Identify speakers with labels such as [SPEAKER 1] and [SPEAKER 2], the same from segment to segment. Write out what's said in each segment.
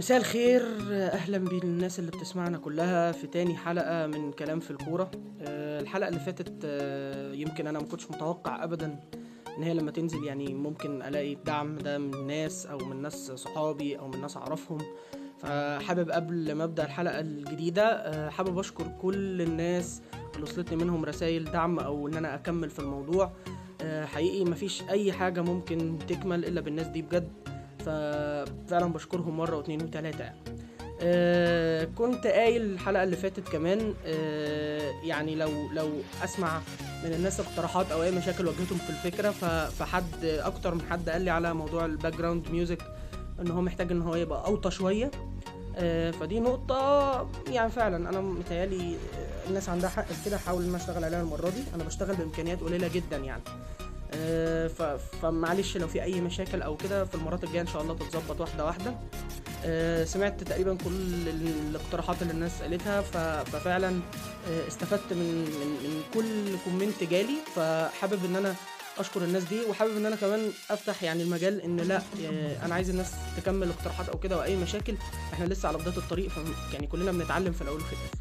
[SPEAKER 1] مساء الخير اهلا بالناس اللي بتسمعنا كلها في تاني حلقه من كلام في الكوره آه، الحلقه اللي فاتت آه، يمكن انا ما كنتش متوقع ابدا ان هي لما تنزل يعني ممكن الاقي الدعم ده من ناس او من ناس صحابي او من ناس اعرفهم فحابب قبل ما ابدا الحلقه الجديده آه، حابب اشكر كل الناس اللي وصلتني منهم رسائل دعم او ان انا اكمل في الموضوع آه، حقيقي مفيش اي حاجه ممكن تكمل الا بالناس دي بجد ففعلا بشكرهم مره واتنين وتلاته يعني آه كنت قايل الحلقه اللي فاتت كمان آه يعني لو لو اسمع من الناس اقتراحات او اي مشاكل واجهتهم في الفكره ف- فحد اكتر من حد قال لي على موضوع الباك جراوند ميوزك ان هو محتاج ان هو يبقى اوطى شويه آه فدي نقطة يعني فعلا أنا متهيألي آه، الناس عندها حق في كده أحاول إن أنا أشتغل عليها المرة دي أنا بشتغل بإمكانيات قليلة جدا يعني آه، ف- فمعلش لو في اي مشاكل او كده في المرات الجايه ان شاء الله تتظبط واحده واحده آه، سمعت تقريبا كل ال- الاقتراحات اللي الناس قالتها ف- ففعلا آه، استفدت من من من كل كومنت جالي فحابب ان انا اشكر الناس دي وحابب ان انا كمان افتح يعني المجال ان لا آه، انا عايز الناس تكمل اقتراحات او كده واي مشاكل احنا لسه على بدايه الطريق ف يعني كلنا بنتعلم في الاول وفي الاخر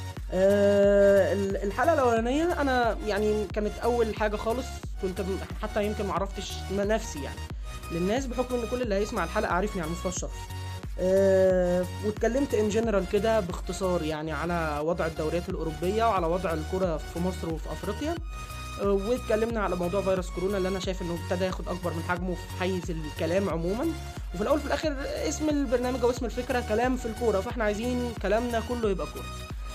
[SPEAKER 1] آه، ال- الحلقه الاولانيه انا يعني كانت اول حاجه خالص كنت م- حتى يمكن ما عرفتش م- نفسي يعني للناس بحكم ان كل اللي هيسمع الحلقه عارفني على المستوى الشخصي أه واتكلمت ان جنرال كده باختصار يعني على وضع الدوريات الاوروبيه وعلى وضع الكره في مصر وفي افريقيا أه واتكلمنا على موضوع فيروس كورونا اللي انا شايف انه ابتدى ياخد اكبر من حجمه في حيز الكلام عموما وفي الاول وفي الاخر اسم البرنامج او اسم الفكره كلام في الكوره فاحنا عايزين كلامنا كله يبقى كوره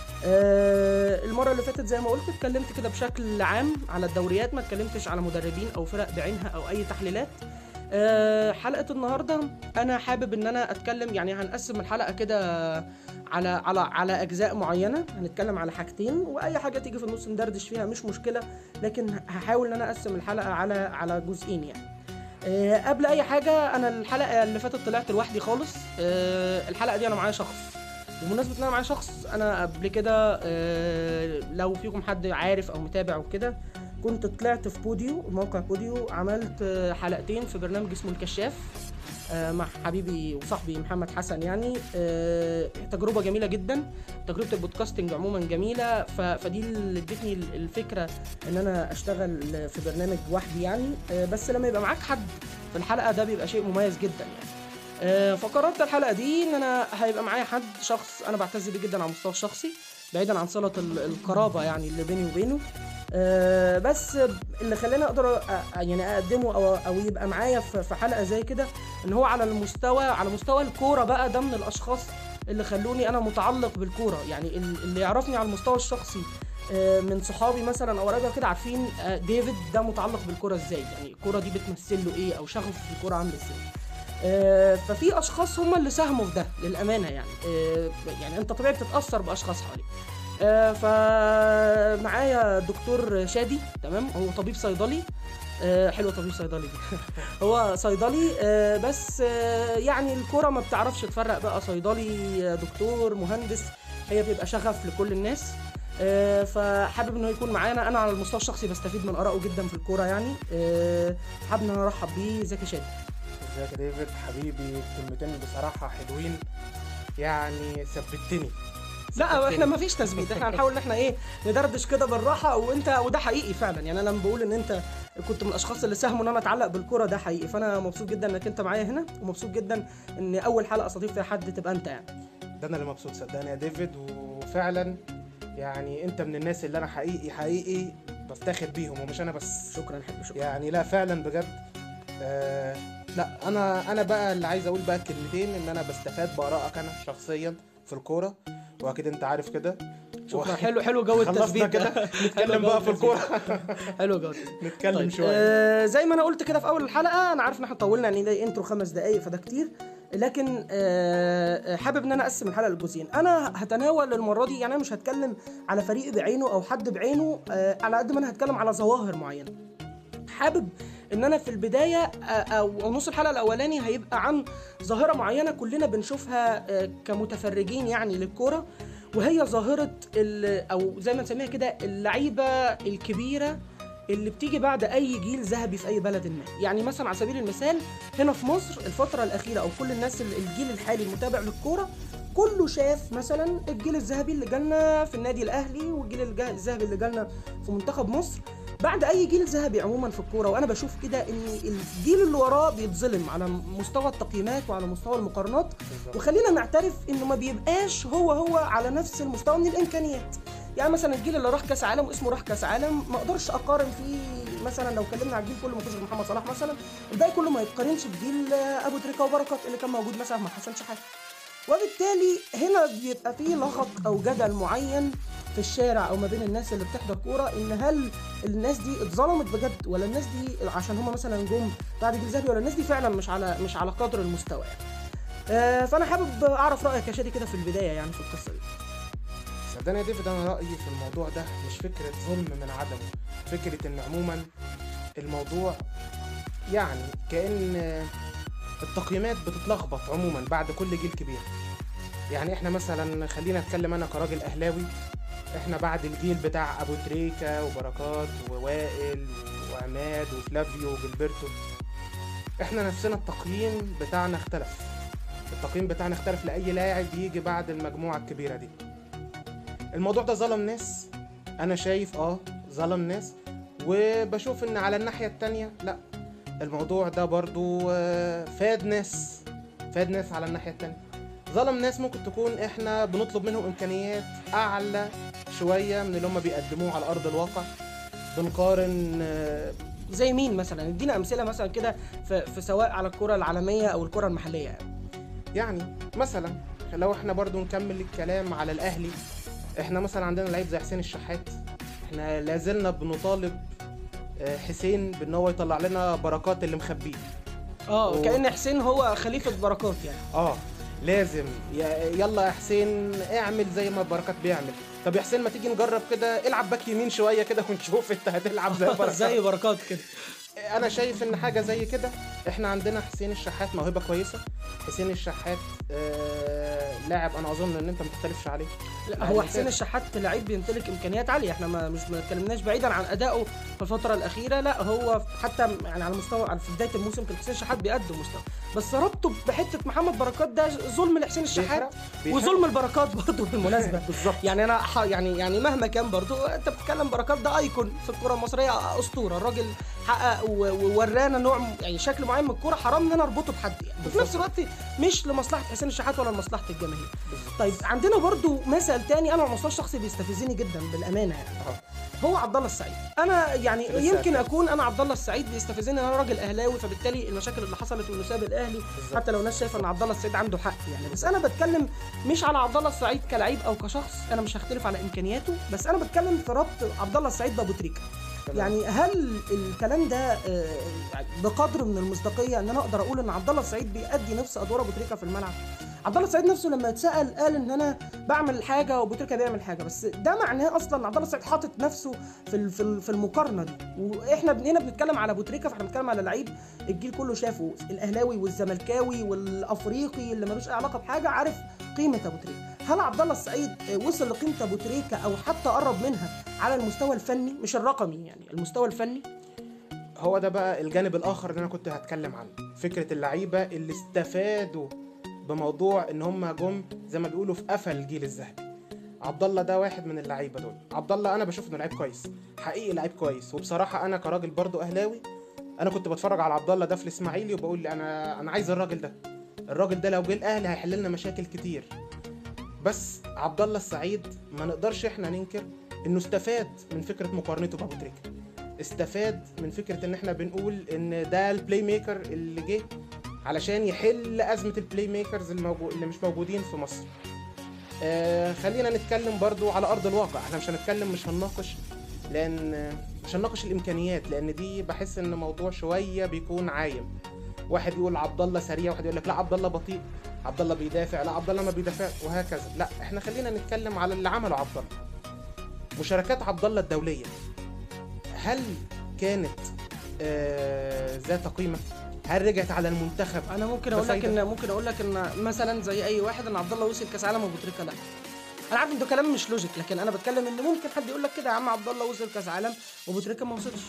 [SPEAKER 1] آه، المرة اللي فاتت زي ما قلت اتكلمت كده بشكل عام على الدوريات ما اتكلمتش على مدربين او فرق بعينها او اي تحليلات آه، حلقة النهاردة انا حابب ان انا اتكلم يعني هنقسم الحلقة كده على على على اجزاء معينة هنتكلم على حاجتين واي حاجة تيجي في النص ندردش فيها مش مشكلة لكن هحاول ان انا اقسم الحلقة على على جزئين يعني آه، قبل اي حاجة انا الحلقة اللي فاتت طلعت لوحدي خالص آه، الحلقة دي انا معايا شخص بمناسبة ان انا معايا شخص انا قبل كده آه، لو فيكم حد عارف او متابع وكده كنت طلعت في بوديو موقع بوديو عملت آه، حلقتين في برنامج اسمه الكشاف آه، مع حبيبي وصاحبي محمد حسن يعني آه، تجربة جميلة جدا تجربة البودكاستنج عموما جميلة ف- فدي اللي ادتني الفكرة ان انا اشتغل في برنامج لوحدي يعني آه، بس لما يبقى معاك حد في الحلقة ده بيبقى شيء مميز جدا يعني آه، فقررت الحلقه دي ان انا هيبقى معايا حد شخص انا بعتز بيه جدا على المستوى الشخصي بعيدا عن صله ال- القرابه يعني اللي بيني وبينه آه، بس اللي خلاني اقدر أ- أ- يعني اقدمه او او يبقى معايا في في حلقه زي كده ان هو على المستوى على مستوى الكوره بقى ده من الاشخاص اللي خلوني انا متعلق بالكوره يعني ال- اللي يعرفني على المستوى الشخصي آه، من صحابي مثلا او قرايبي كده عارفين آه، ديفيد ده متعلق بالكوره ازاي يعني الكوره دي بتمثل له ايه او شغفه في الكوره عامل ازاي آه، ففي اشخاص هم اللي ساهموا في ده للامانه يعني آه، يعني انت طبيعي بتتاثر باشخاص حواليك آه، فمعايا دكتور شادي تمام هو طبيب صيدلي آه، حلوه طبيب صيدلي دي هو صيدلي آه، بس آه، يعني الكوره ما بتعرفش تفرق بقى صيدلي آه، دكتور مهندس هي بيبقى شغف لكل الناس آه، فحابب انه يكون معانا انا على المستوى الشخصي بستفيد من ارائه جدا في الكوره يعني آه، حابب ان انا ارحب بيه ازيك يا شادي
[SPEAKER 2] ازيك يا ديفيد حبيبي كلمتين بصراحة حلوين يعني ثبتني
[SPEAKER 1] لا احنا ما فيش تثبيت احنا هنحاول ان احنا ايه ندردش كده بالراحه وانت وده حقيقي فعلا يعني انا لما بقول ان انت كنت من الاشخاص اللي ساهموا ان انا اتعلق بالكوره ده حقيقي فانا مبسوط جدا انك انت معايا هنا ومبسوط جدا ان اول حلقه استضيف فيها حد تبقى انت يعني
[SPEAKER 2] ده انا اللي مبسوط صدقني يا ديفيد وفعلا يعني انت من الناس اللي انا حقيقي حقيقي بفتخر بيهم ومش انا بس
[SPEAKER 1] شكرا حبيبي شكرا
[SPEAKER 2] يعني لا فعلا بجد آه لا انا انا بقى اللي عايز اقول بقى كلمتين ان انا بستفاد بارائك انا شخصيا في الكوره واكيد انت عارف كده
[SPEAKER 1] شكرا حلو حلو جو
[SPEAKER 2] خلصنا
[SPEAKER 1] التثبيت
[SPEAKER 2] كده
[SPEAKER 1] ده
[SPEAKER 2] نتكلم بقى في الكوره
[SPEAKER 1] حلو جو التثبيت.
[SPEAKER 2] نتكلم
[SPEAKER 1] طيب
[SPEAKER 2] شويه
[SPEAKER 1] آه زي ما انا قلت كده في اول الحلقه انا عارف ان احنا طولنا يعني ده انترو خمس دقائق فده كتير لكن آه حابب ان انا اقسم الحلقه لجزئين انا هتناول المره دي يعني انا مش هتكلم على فريق بعينه او حد بعينه آه على قد ما انا هتكلم على ظواهر معينه حابب ان انا في البدايه آه، او نص الحلقه الاولاني هيبقى عن ظاهره معينه كلنا بنشوفها آه، كمتفرجين يعني للكوره وهي ظاهره ال- او زي ما نسميها كده اللعيبه الكبيره اللي بتيجي بعد اي جيل ذهبي في اي بلد ما يعني مثلا على سبيل المثال هنا في مصر الفتره الاخيره او كل الناس ال- الجيل الحالي المتابع للكوره كله شاف مثلا الجيل الذهبي اللي جالنا في النادي الاهلي والجيل الج- الذهبي اللي جالنا في منتخب مصر بعد اي جيل ذهبي عموما في الكوره وانا بشوف كده ان الجيل اللي وراه بيتظلم على مستوى التقييمات وعلى مستوى المقارنات
[SPEAKER 2] بالظبط.
[SPEAKER 1] وخلينا نعترف انه ما بيبقاش هو هو على نفس المستوى من الامكانيات يعني مثلا الجيل اللي راح كاس عالم واسمه راح كاس عالم ما اقدرش اقارن فيه مثلا لو اتكلمنا على الجيل كله ما فيش غير محمد صلاح مثلا الباقي كله ما يتقارنش بجيل آه، ابو تريكه وبركات اللي كان موجود مثلا مع حسن شحاته وبالتالي هنا بيبقى فيه لغط او جدل معين في الشارع او ما بين الناس اللي بتحضر كوره ان هل الناس دي اتظلمت بجد ولا الناس دي عشان هم مثلا جم بعد جيل ذهبي ولا الناس دي فعلا مش على مش على قدر المستوى يعني. آه، فانا حابب اعرف رايك يا شادي كده في البدايه يعني في القصه دي
[SPEAKER 2] صدقني يا ديفيد انا رايي في الموضوع ده مش فكره ظلم من عدمه فكره ان عموما الموضوع يعني كان التقييمات بتتلخبط عموما بعد كل جيل كبير يعني احنا مثلا خلينا اتكلم انا كراجل اهلاوي احنا بعد الجيل بتاع ابو تريكة وبركات ووائل وعماد وفلافيو وجilberto احنا نفسنا التقييم بتاعنا اختلف التقييم بتاعنا اختلف لاي لاعب يجي بعد المجموعه الكبيره دي الموضوع ده ظلم ناس انا شايف اه ظلم ناس وبشوف ان على الناحيه التانية لا الموضوع ده برضو آه، فاد ناس فاد ناس على الناحيه التانية ظلم ناس ممكن تكون احنا بنطلب منهم امكانيات اعلى شويه من اللي هم بيقدموه على ارض الواقع بنقارن آه،
[SPEAKER 1] زي مين مثلا ادينا امثله مثلا كده في, في سواء على الكره العالميه او الكره المحليه يعني.
[SPEAKER 2] يعني مثلا لو احنا برضو نكمل الكلام على الاهلي احنا مثلا عندنا لعيب زي حسين الشحات احنا لازلنا بنطالب آه، حسين بان هو يطلع لنا بركات اللي مخبيه
[SPEAKER 1] اه
[SPEAKER 2] و-
[SPEAKER 1] كان حسين هو خليفه بركات يعني
[SPEAKER 2] اه لازم يا- يلا يا حسين اعمل زي ما بركات بيعمل طب يا حسين ما تيجي نجرب كده العب باك يمين شويه كده ونشوف انت هتلعب زي بركات
[SPEAKER 1] زي بركات كده
[SPEAKER 2] انا شايف ان حاجه زي كده احنا عندنا حسين الشحات موهبه كويسه حسين الشحات آه لاعب انا اظن ان انت ما تختلفش عليه
[SPEAKER 1] لا
[SPEAKER 2] لا،
[SPEAKER 1] هو
[SPEAKER 2] ممتاز.
[SPEAKER 1] حسين الشحات لعيب بيمتلك امكانيات عاليه احنا ما مش ما اتكلمناش بعيدا عن ادائه في الفتره الاخيره لا هو حتى يعني على مستوى على- في بدايه الموسم كان حسين الشحات بيقدم مستوى بس ربطه بحته محمد بركات ده ظلم لحسين الشحات
[SPEAKER 2] بيحرق- بيحرق.
[SPEAKER 1] وظلم البركات برضه بالمناسبه
[SPEAKER 2] بالظبط
[SPEAKER 1] يعني انا ح- يعني يعني مهما كان برضو انت بتتكلم بركات ده ايكون في الكره المصريه اسطوره الراجل حقق و- وورانا نوع م- يعني شكل معين من الكوره حرام ان انا اربطه بحد يعني وفي نفس الوقت مش لمصلحه حسين الشحات ولا لمصلحه الجماهير طيب عندنا برضو مثل تاني انا على المستوى الشخصي بيستفزني جدا بالامانه يعني
[SPEAKER 2] آه.
[SPEAKER 1] هو عبد الله السعيد انا يعني
[SPEAKER 2] لسه
[SPEAKER 1] يمكن
[SPEAKER 2] هتكلم.
[SPEAKER 1] اكون انا عبد الله السعيد بيستفزني ان انا راجل اهلاوي فبالتالي المشاكل اللي حصلت وانه ساب الاهلي
[SPEAKER 2] بالظبط.
[SPEAKER 1] حتى لو الناس شايفه ان عبد الله السعيد عنده حق يعني بس انا بتكلم مش على عبد الله السعيد كلاعب او كشخص انا مش هختلف على امكانياته بس انا بتكلم في ربط عبد الله السعيد بابو تريكه
[SPEAKER 2] تمام.
[SPEAKER 1] يعني هل الكلام ده آه، بقدر من المصداقيه ان انا اقدر اقول ان عبد الله السعيد بيأدي نفس ادوار ابو تريكه في الملعب عبد الله السعيد نفسه لما اتسال قال ان انا بعمل حاجه وابو تريكه بيعمل حاجه بس ده معناه اصلا ان عبد الله السعيد حاطط نفسه في ال- في ال- في المقارنه دي واحنا هنا بنتكلم على ابو تريكه فاحنا بنتكلم على لعيب الجيل كله شافه الاهلاوي والزملكاوي والافريقي اللي ملوش اي علاقه بحاجه عارف قيمه ابو تريكه هل عبد الله السعيد وصل لقيمه ابو تريكه او حتى قرب منها على المستوى الفني مش الرقمي يعني المستوى الفني
[SPEAKER 2] هو ده بقى الجانب الاخر اللي انا كنت هتكلم عنه فكره اللعيبه اللي استفادوا بموضوع ان هم جم زي ما بيقولوا في قفا الجيل الذهبي عبد الله ده واحد من اللعيبه دول عبد الله انا بشوف انه لعيب كويس حقيقي لعيب كويس وبصراحه انا كراجل برضو اهلاوي انا كنت بتفرج على عبد الله ده في الاسماعيلي وبقول لي انا انا عايز الراجل ده الراجل ده لو جه الاهلي هيحل لنا مشاكل كتير بس عبد الله السعيد ما نقدرش احنا ننكر انه استفاد من فكره مقارنته بابو تريكه استفاد من فكره ان احنا بنقول ان ده البلاي ميكر اللي جه علشان يحل ازمه البلاي ميكرز الموجو... اللي مش موجودين في مصر آه خلينا نتكلم برضو على ارض الواقع احنا مش هنتكلم مش هنناقش لان مش هنناقش الامكانيات لان دي بحس ان موضوع شويه بيكون عايم واحد يقول عبد الله سريع واحد يقول لك لا عبد الله بطيء عبد الله بيدافع لا عبد الله ما بيدافع وهكذا لا احنا خلينا نتكلم على اللي عمله عبد الله مشاركات عبد الله الدوليه هل كانت آه ذات قيمه هل رجعت على المنتخب
[SPEAKER 1] انا ممكن اقول لك
[SPEAKER 2] بفايدة.
[SPEAKER 1] ان ممكن اقول لك ان مثلا زي اي واحد ان عبد الله وصل كاس عالم وابو تريكه لا انا عارف ان ده كلام مش لوجيك لكن انا بتكلم ان ممكن حد يقول لك كده يا عم عبد الله وصل كاس عالم وبوتريكا ما وصلش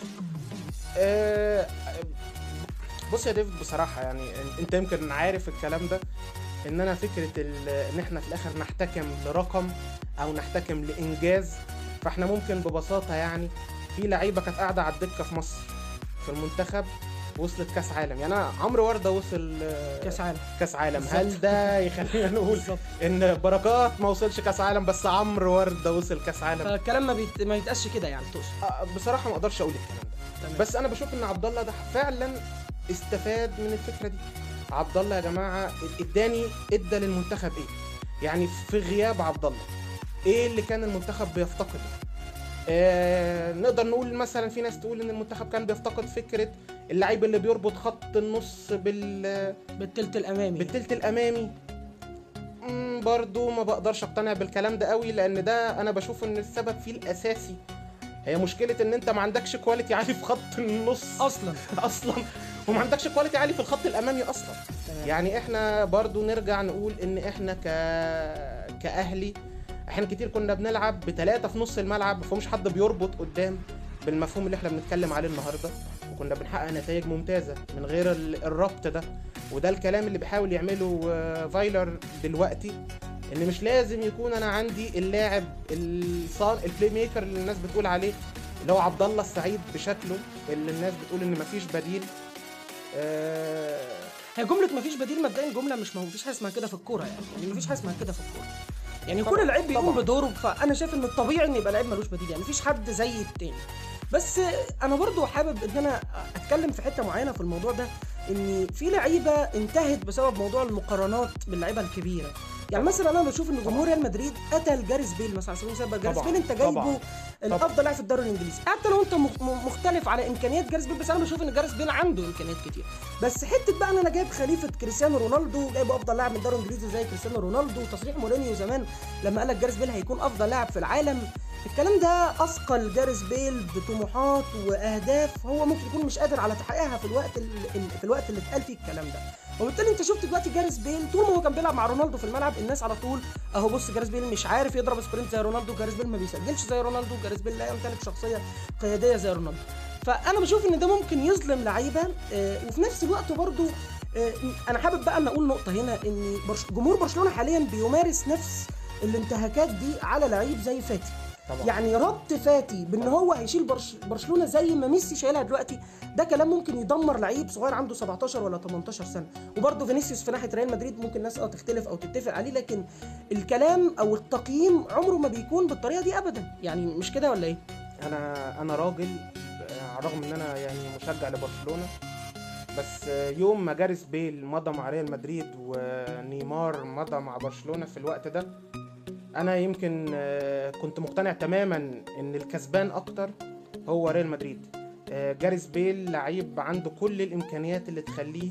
[SPEAKER 2] آه، بص يا ديفيد بصراحه يعني انت يمكن عارف الكلام ده ان انا فكره ال- ان احنا في الاخر نحتكم لرقم او نحتكم لانجاز فاحنا ممكن ببساطه يعني في لعيبه كانت قاعده على الدكه في مصر في المنتخب وصلت كاس عالم يعني أنا عمرو ورده وصل آه،
[SPEAKER 1] كاس عالم
[SPEAKER 2] كاس عالم
[SPEAKER 1] بالظبط.
[SPEAKER 2] هل ده يخلينا نقول
[SPEAKER 1] بالظبط
[SPEAKER 2] ان بركات ما وصلش كاس عالم بس عمرو ورده وصل كاس عالم
[SPEAKER 1] فالكلام ما, بيت... ما يتقاسش كده يعني تقصد
[SPEAKER 2] آه، بصراحه ما اقدرش اقول الكلام ده
[SPEAKER 1] تمام.
[SPEAKER 2] بس انا بشوف ان عبد الله ده فعلا استفاد من الفكره دي عبد الله يا جماعه اداني ادى للمنتخب ايه يعني في غياب عبد الله ايه اللي كان المنتخب بيفتقده آه نقدر نقول مثلا في ناس تقول ان المنتخب كان بيفتقد فكره اللعيب اللي بيربط خط النص بال
[SPEAKER 1] بالتلت الامامي
[SPEAKER 2] بالتلت الامامي مم، برضو ما بقدرش اقتنع بالكلام ده قوي لان ده انا بشوف ان السبب فيه الاساسي هي مشكله ان انت ما عندكش كواليتي عالي في خط النص
[SPEAKER 1] اصلا
[SPEAKER 2] اصلا وما عندكش كواليتي عالي في الخط الامامي اصلا
[SPEAKER 1] تمام.
[SPEAKER 2] يعني احنا برضو نرجع نقول ان احنا ك كاهلي احيانا كتير كنا بنلعب بثلاثه في نص الملعب ما فيهمش حد بيربط قدام بالمفهوم اللي احنا بنتكلم عليه النهارده وكنا بنحقق نتائج ممتازه من غير ال- الربط ده وده الكلام اللي بيحاول يعمله آه، فايلر دلوقتي ان مش لازم يكون انا عندي اللاعب الصان البلاي ميكر اللي الناس بتقول عليه اللي هو عبد الله السعيد بشكله اللي الناس بتقول ان مفيش بديل آه،
[SPEAKER 1] هي جمله مفيش بديل مبدئيا جمله مش مفيش حاجه اسمها كده في الكوره يعني يعني مفيش حاجه اسمها كده في الكوره يعني
[SPEAKER 2] طبعاً،
[SPEAKER 1] كل لعيب بيقوم
[SPEAKER 2] طبعاً.
[SPEAKER 1] بدوره فانا شايف ان الطبيعي ان يبقى لعيب ملوش بديل يعني مفيش حد زي التاني بس انا برضو حابب ان انا اتكلم في حته معينه في الموضوع ده ان في لعيبه انتهت بسبب موضوع المقارنات باللعيبه الكبيره يعني مثلا انا بشوف ان جمهور ريال مدريد قتل جاريس بيل مثلا على سبيل المثال جاريس
[SPEAKER 2] طبعاً،
[SPEAKER 1] بيل انت جايبه
[SPEAKER 2] طبعاً.
[SPEAKER 1] الافضل لاعب في الدوري الانجليزي حتى لو انت مخ- م- مختلف على امكانيات جاريس بيل بس انا بشوف ان جاريس بيل عنده امكانيات كتير بس حته بقى ان انا جايب خليفه كريستيانو رونالدو جايبه افضل لاعب من الدوري الانجليزي زي كريستيانو رونالدو تصريح مورينيو زمان لما قال لك جاريس بيل هيكون افضل لاعب في العالم الكلام ده اثقل جاريس بيل بطموحات واهداف هو ممكن يكون مش قادر على تحقيقها في الوقت ال- ال- في الوقت اللي اتقال فيه الكلام ده وبالتالي انت شفت دلوقتي جاريس بيل طول ما هو كان بيلعب مع رونالدو في الملعب الناس على طول اهو بص جاريس بيل مش عارف يضرب سبرنت زي رونالدو جاريس بيل ما بيسجلش زي رونالدو جاريس بيل لا يمتلك شخصيه قياديه زي رونالدو فانا بشوف ان ده ممكن يظلم لعيبه آه، وفي نفس الوقت برضو آه، انا حابب بقى ان اقول نقطه هنا ان برش- جمهور برشلونه حاليا بيمارس نفس الانتهاكات دي على لعيب زي فاتي
[SPEAKER 2] طبعا
[SPEAKER 1] يعني ربط فاتي بان هو هيشيل برش برشلونه زي ما ميسي شايلها دلوقتي ده كلام ممكن يدمر لعيب صغير عنده 17 ولا 18 سنه وبرده فينيسيوس في ناحيه ريال مدريد ممكن الناس اه تختلف او تتفق عليه لكن الكلام او التقييم عمره ما بيكون بالطريقه دي ابدا يعني مش كده ولا ايه
[SPEAKER 2] انا انا راجل آه، رغم ان انا يعني مشجع لبرشلونه بس آه، يوم ما جاريس بيل مضى مع ريال مدريد ونيمار مضى مع برشلونه في الوقت ده انا يمكن آه، كنت مقتنع تماما ان الكسبان اكتر هو ريال مدريد آه، جاريس بيل لعيب عنده كل الامكانيات اللي تخليه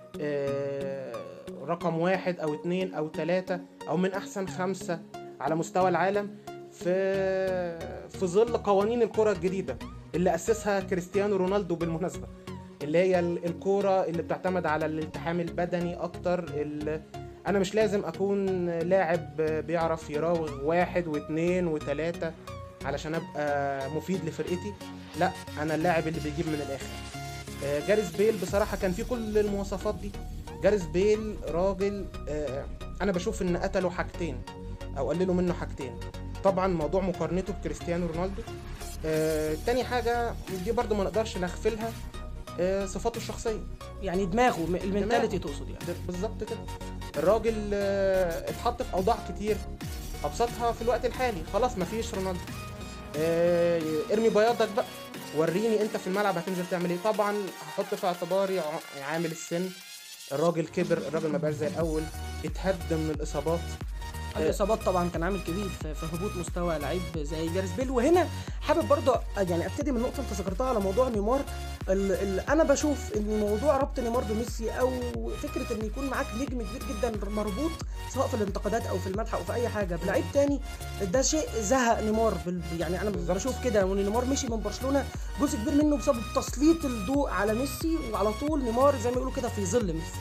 [SPEAKER 2] آه، رقم واحد او اتنين او تلاتة او من احسن خمسة على مستوى العالم في في ظل قوانين الكرة الجديدة اللي أسسها كريستيانو رونالدو بالمناسبة اللي هي ال- الكورة اللي بتعتمد على الالتحام البدني أكتر ال- أنا مش لازم أكون لاعب بيعرف يراوغ واحد واثنين وثلاثة علشان أبقى مفيد لفرقتي لا أنا اللاعب اللي بيجيب من الآخر آه، جاريس بيل بصراحة كان فيه كل المواصفات دي جاريس بيل راجل آه، أنا بشوف إن قتلوا حاجتين أو قللوا منه حاجتين طبعا موضوع مقارنته بكريستيانو رونالدو آه، تاني حاجة دي برضو ما نقدرش نغفلها آه، صفاته الشخصية
[SPEAKER 1] يعني دماغه م- المنتاليتي تقصد يعني
[SPEAKER 2] ده بالظبط كده الراجل آه، اتحط في أوضاع كتير أبسطها في الوقت الحالي خلاص مفيش رونالدو آه، ارمي بياضك بقى وريني انت في الملعب هتنزل تعمل ايه طبعا هحط في اعتباري ع- عامل السن الراجل كبر الراجل ما بقاش زي الاول اتهد من الاصابات
[SPEAKER 1] الاصابات طبعا كان عامل كبير في في هبوط مستوى لعيب زي جاريس بيل وهنا حابب برضه يعني ابتدي من نقطه انت ذكرتها على موضوع نيمار ال- ال- انا بشوف ان موضوع ربط نيمار بميسي او فكره ان يكون معاك نجم كبير جدا مربوط سواء في الانتقادات او في المدح او في اي حاجه بلعيب تاني ده شيء زهق نيمار بال- يعني انا
[SPEAKER 2] بالظبط.
[SPEAKER 1] بشوف كده وان نيمار مشي من برشلونه جزء كبير منه بسبب تسليط الضوء على ميسي وعلى طول نيمار زي ما يقولوا كده في ظل ميسي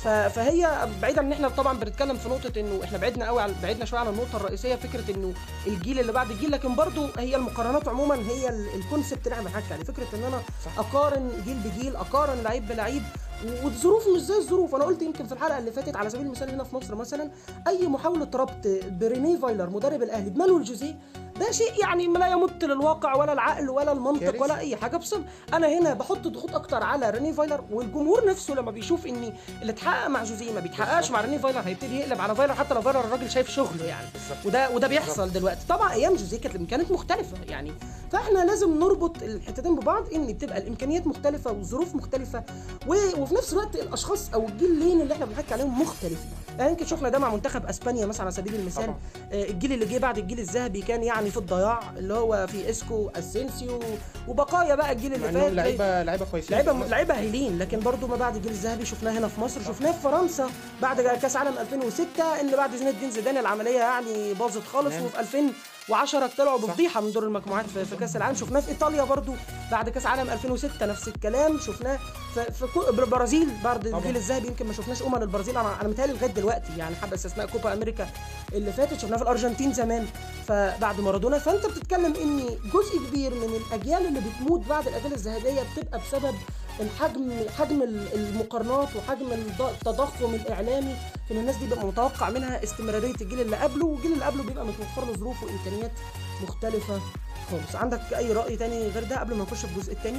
[SPEAKER 1] ف- فهي بعيدا ان احنا طبعا بنتكلم في نقطه انه احنا بعدنا قوي عن بعدنا شويه عن النقطه الرئيسيه فكره انه الجيل اللي بعد الجيل لكن برضو هي المقارنات عموما هي ال- الكونسبت اللي احنا بنحكي عليه فكره ان انا
[SPEAKER 2] صح.
[SPEAKER 1] اقارن جيل بجيل اقارن لعيب بلعيب و- والظروف مش زي الظروف انا قلت يمكن في الحلقه اللي فاتت على سبيل المثال هنا في مصر مثلا اي محاوله ربط بريني فايلر مدرب الاهلي بمانويل جوزيه ده شيء يعني لا يمت للواقع ولا العقل ولا المنطق
[SPEAKER 2] كارثة.
[SPEAKER 1] ولا اي حاجه بصل انا هنا بحط ضغوط اكتر على ريني فايلر والجمهور نفسه لما بيشوف ان اللي اتحقق مع جوزيه ما بيتحققش مع ريني فايلر هيبتدي يقلب على فايلر حتى لو فايلر الراجل شايف شغله يعني
[SPEAKER 2] بالظبط.
[SPEAKER 1] وده وده بيحصل دلوقتي طبعا ايام جوزيه كانت كانت مختلفه يعني فاحنا لازم نربط الحتتين ببعض ان بتبقى الامكانيات مختلفه والظروف مختلفه و... وفي نفس الوقت الاشخاص او الجيلين اللي احنا بنحكي عليهم مختلفين يعني يمكن شفنا ده مع منتخب اسبانيا مثلا على سبيل المثال
[SPEAKER 2] طبعا.
[SPEAKER 1] آه، الجيل اللي جه بعد الجيل الذهبي كان يعني في الضياع اللي هو في اسكو اسينسيو وبقايا بقى الجيل اللي
[SPEAKER 2] مع
[SPEAKER 1] فات
[SPEAKER 2] انهم
[SPEAKER 1] زي-
[SPEAKER 2] لعيبه لعيبه كويسين
[SPEAKER 1] لعيبه لعيبه هايلين لكن برضو ما بعد الجيل الذهبي شفناه هنا في مصر شفناه في فرنسا بعد كاس عالم 2006 ان بعد زين الدين زيدان العمليه يعني باظت خالص
[SPEAKER 2] تمام.
[SPEAKER 1] وفي 2010 طلعوا بفضيحه من دور المجموعات في, في كاس العالم شفناه في ايطاليا برضو بعد كاس عالم 2006 نفس الكلام شفناه في, في كو- البرازيل بعد
[SPEAKER 2] طبعا.
[SPEAKER 1] الجيل الذهبي يمكن ما شفناش امم البرازيل انا انا متهيألي لغايه دلوقتي يعني حبه استثناء كوبا امريكا اللي فاتت شفناه في الارجنتين زمان فبعد مارادونا فانت بتتكلم ان جزء كبير من الاجيال اللي بتموت بعد الاجيال الذهبيه بتبقى بسبب الحجم حجم ال- المقارنات وحجم الض- التضخم الاعلامي في ان الناس دي بيبقى متوقع منها استمراريه الجيل اللي قبله والجيل اللي قبله بيبقى متوفر له ظروف وامكانيات مختلفه خالص عندك اي راي تاني غير ده قبل ما نخش في الجزء الثاني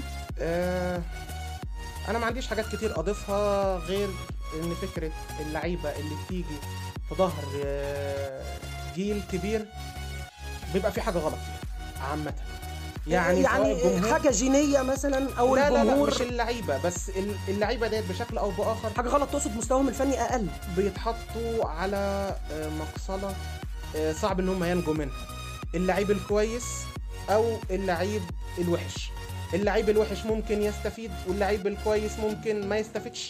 [SPEAKER 2] آه انا ما عنديش حاجات كتير اضيفها غير ان فكره اللعيبه اللي بتيجي في ظهر آه، جيل كبير بيبقى في حاجه غلط فيها عامه يعني سواء
[SPEAKER 1] يعني
[SPEAKER 2] الجمهور
[SPEAKER 1] حاجه جينيه مثلا او
[SPEAKER 2] لا لا لا
[SPEAKER 1] الجمهور
[SPEAKER 2] مش اللعيبه بس ال- اللعيبه ديت بشكل او باخر
[SPEAKER 1] حاجه غلط تقصد مستواهم الفني اقل
[SPEAKER 2] بيتحطوا على آه، مقصله آه، صعب ان هم ينجوا منها اللعيب الكويس او اللعيب الوحش اللعيب الوحش ممكن يستفيد واللعيب الكويس ممكن ما يستفيدش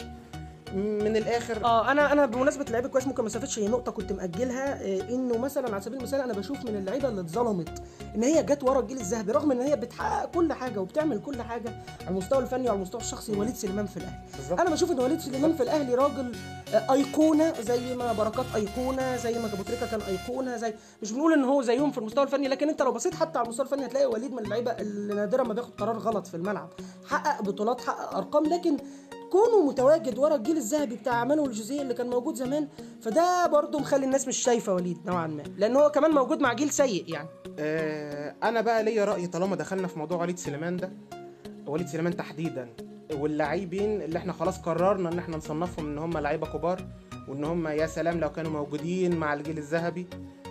[SPEAKER 2] من الاخر
[SPEAKER 1] اه انا انا بمناسبه اللعيبه كويس ممكن ما استفدش هي نقطه كنت ماجلها آه، انه مثلا على سبيل المثال انا بشوف من اللعيبه اللي اتظلمت ان هي جت ورا الجيل الذهبي رغم ان هي بتحقق كل حاجه وبتعمل كل حاجه على المستوى الفني وعلى المستوى الشخصي وليد سليمان في الاهلي
[SPEAKER 2] بالظبط
[SPEAKER 1] انا بشوف ان وليد سليمان في الاهلي راجل آه، ايقونه زي ما بركات ايقونه زي ما ابو تريكه كان ايقونه زي مش بنقول ان هو زيهم في المستوى الفني لكن انت لو بصيت حتى على المستوى الفني هتلاقي وليد من اللعيبه اللي نادرا ما بياخد قرار غلط في الملعب حقق بطولات حقق ارقام لكن كونه متواجد ورا الجيل الذهبي بتاع مانويل جوزيه اللي كان موجود زمان فده برضه مخلي الناس مش شايفه وليد نوعا ما لان هو كمان موجود مع جيل سيء يعني
[SPEAKER 2] آه، انا بقى ليا راي طالما دخلنا في موضوع وليد سليمان ده وليد سليمان تحديدا واللاعبين اللي احنا خلاص قررنا ان احنا نصنفهم ان هم لعيبه كبار وان هم يا سلام لو كانوا موجودين مع الجيل الذهبي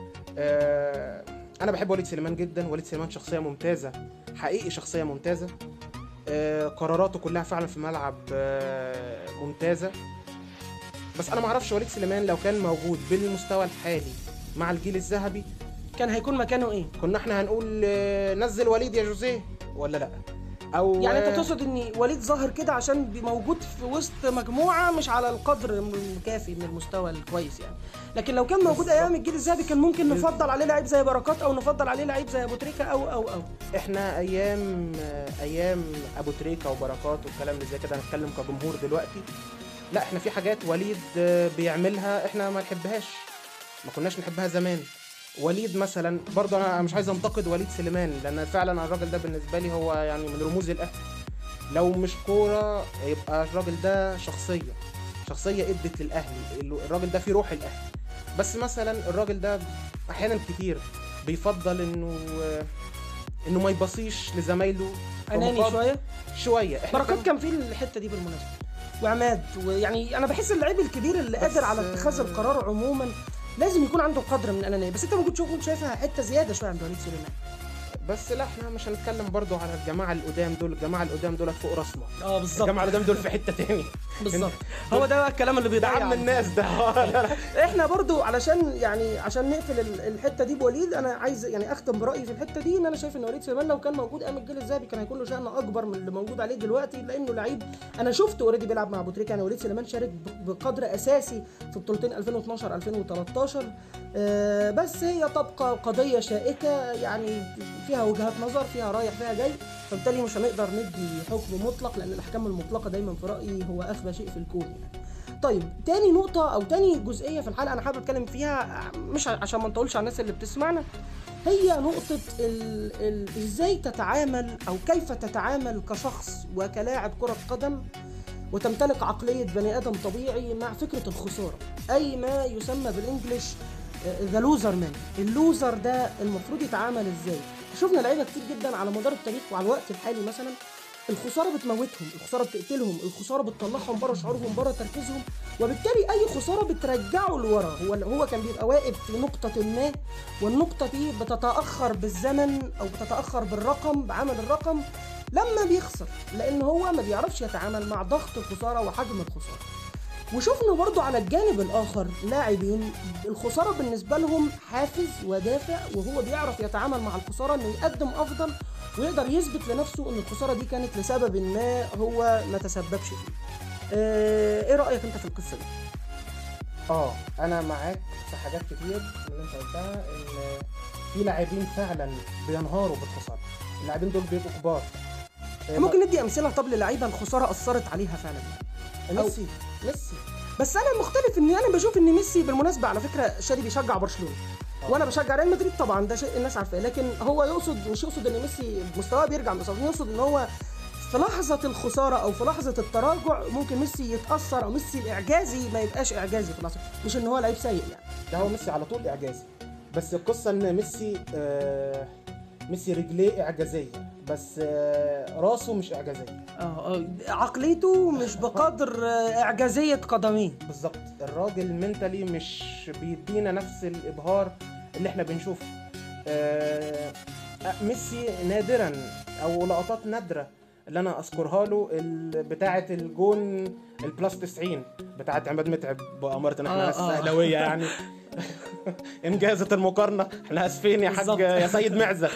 [SPEAKER 2] آه، انا بحب وليد سليمان جدا وليد سليمان شخصيه ممتازه حقيقي شخصيه ممتازه آه، قراراته كلها فعلا في الملعب آه، ممتازه بس انا ما اعرفش وليد سليمان لو كان موجود بالمستوى الحالي مع الجيل الذهبي
[SPEAKER 1] كان هيكون مكانه ايه
[SPEAKER 2] كنا احنا هنقول آه، نزل وليد يا جوزيه ولا لا او
[SPEAKER 1] يعني انت
[SPEAKER 2] آه،
[SPEAKER 1] تقصد ان وليد ظاهر كده عشان بي- موجود في وسط مجموعه مش على القدر الكافي من المستوى الكويس يعني لكن لو كان موجود
[SPEAKER 2] بالظبط.
[SPEAKER 1] ايام الجيل الذهبي كان ممكن نفضل عليه لعيب زي بركات او نفضل عليه لعيب زي ابو تريكه او او او
[SPEAKER 2] احنا ايام آه، ايام ابو تريكه وبركات والكلام اللي زي كده هنتكلم كجمهور دلوقتي لا احنا في حاجات وليد آه، بيعملها احنا ما نحبهاش ما كناش نحبها زمان وليد مثلا برضه انا مش عايز انتقد وليد سليمان لان فعلا الراجل ده بالنسبه لي هو يعني من رموز الاهلي لو مش كوره يبقى الراجل ده شخصيه شخصيه ادت للاهلي الراجل ده فيه روح الاهلي بس مثلا الراجل ده احيانا كتير بيفضل انه انه ما يبصيش لزمايله في
[SPEAKER 1] اناني
[SPEAKER 2] مقابل-
[SPEAKER 1] شويه
[SPEAKER 2] شويه احنا
[SPEAKER 1] بركات
[SPEAKER 2] كان-
[SPEAKER 1] كان في الحته دي بالمناسبه وعماد ويعني انا بحس اللعيب الكبير اللي
[SPEAKER 2] بس-
[SPEAKER 1] قادر على اتخاذ القرار عموما لازم يكون عنده قدر من الانانيه بس انت ممكن تشوف كنت شايفها حته زياده شويه عند وليد سليمان
[SPEAKER 2] بس لا احنا مش هنتكلم برضو على الجماعه القدام دول الجماعه القدام دول فوق راسنا
[SPEAKER 1] اه بالظبط
[SPEAKER 2] الجماعه القدام دول في حته تاني
[SPEAKER 1] بالظبط هو ده بقى الكلام اللي
[SPEAKER 2] ده
[SPEAKER 1] بيضيع
[SPEAKER 2] عم الناس ده لا، لا.
[SPEAKER 1] احنا برضو علشان يعني عشان نقفل ال- الحته دي بوليد انا عايز يعني اختم برايي في الحته دي ان انا شايف ان وليد سليمان لو كان موجود ايام الجيل الذهبي كان هيكون له شأن اكبر من اللي موجود عليه دلوقتي لانه لعيب انا شفته اوريدي بيلعب مع ابو تريكه يعني وليد سليمان شارك ب- بقدر اساسي في بطولتين 2012 2013 آه، بس هي تبقى قضيه شائكه يعني فيها وجهات نظر فيها رايح فيها جاي فبالتالي مش هنقدر ندي حكم مطلق لان الاحكام المطلقه دايما في رايي هو اخفى شيء في الكون يعني طيب تاني نقطة أو تاني جزئية في الحلقة أنا حابب أتكلم فيها مش ع- عشان ما نطولش على الناس اللي بتسمعنا هي نقطة ال... ال... إزاي تتعامل أو كيف تتعامل كشخص وكلاعب كرة قدم وتمتلك عقلية بني آدم طبيعي مع فكرة الخسارة أي ما يسمى بالإنجليش ذا لوزر مان اللوزر ده المفروض يتعامل إزاي شفنا لعيبة كتير جدا على مدار التاريخ وعلى الوقت الحالي مثلا الخساره بتموتهم الخساره بتقتلهم الخساره بتطلعهم بره شعورهم بره تركيزهم وبالتالي اي خساره بترجعه لورا هو هو كان بيبقى واقف في نقطه ما والنقطه دي بتتاخر بالزمن او بتتاخر بالرقم بعمل الرقم لما بيخسر لان هو ما بيعرفش يتعامل مع ضغط الخساره وحجم الخساره وشفنا برضو على الجانب الاخر لاعبين الخساره بالنسبه لهم حافز ودافع وهو بيعرف يتعامل مع الخساره انه يقدم افضل ويقدر يثبت لنفسه ان الخساره دي كانت لسبب ما هو ما تسببش فيه. آه، ايه رايك انت في القصه دي؟
[SPEAKER 2] اه انا معاك في حاجات كتير من اللي انت قلتها ان في لاعبين فعلا بينهاروا بالخساره اللاعبين دول بيبقوا كبار آه،
[SPEAKER 1] ممكن ندي امثله طب للعيبه الخساره اثرت عليها فعلا يعني.
[SPEAKER 2] ميسي ميسي
[SPEAKER 1] بس انا مختلف ان انا بشوف ان ميسي بالمناسبه على فكره شادي بيشجع برشلونه وانا بشجع ريال مدريد طبعا ده شيء الناس عارفاه لكن هو يقصد مش يقصد ان ميسي مستواه بيرجع من الإصابة، يقصد ان هو في لحظة الخسارة أو في لحظة التراجع ممكن ميسي يتأثر أو ميسي الإعجازي ما يبقاش إعجازي في اللحظة مش إن هو لعيب سيء يعني
[SPEAKER 2] ده هو ميسي على طول اعجازي بس القصه ان ميسي آه ميسي رجليه اعجازيه بس آه راسه مش اعجازيه
[SPEAKER 1] اه آه، عقليته مش بقدر آه، إعجازية قدميه
[SPEAKER 2] بالظبط الراجل منتلي مش بيدينا نفس الابهار اللي احنا بنشوفه آه آه، ميسي نادرا او لقطات نادره اللي انا اذكرها له ال- بتاعه الجون البلس 90 بتاعه عماد متعب بأمارة ان احنا
[SPEAKER 1] آه،
[SPEAKER 2] ناس
[SPEAKER 1] آه.
[SPEAKER 2] اهلاويه يعني انجازت المقارنه احنا اسفين يا
[SPEAKER 1] بالظبط.
[SPEAKER 2] حاج يا سيد معزه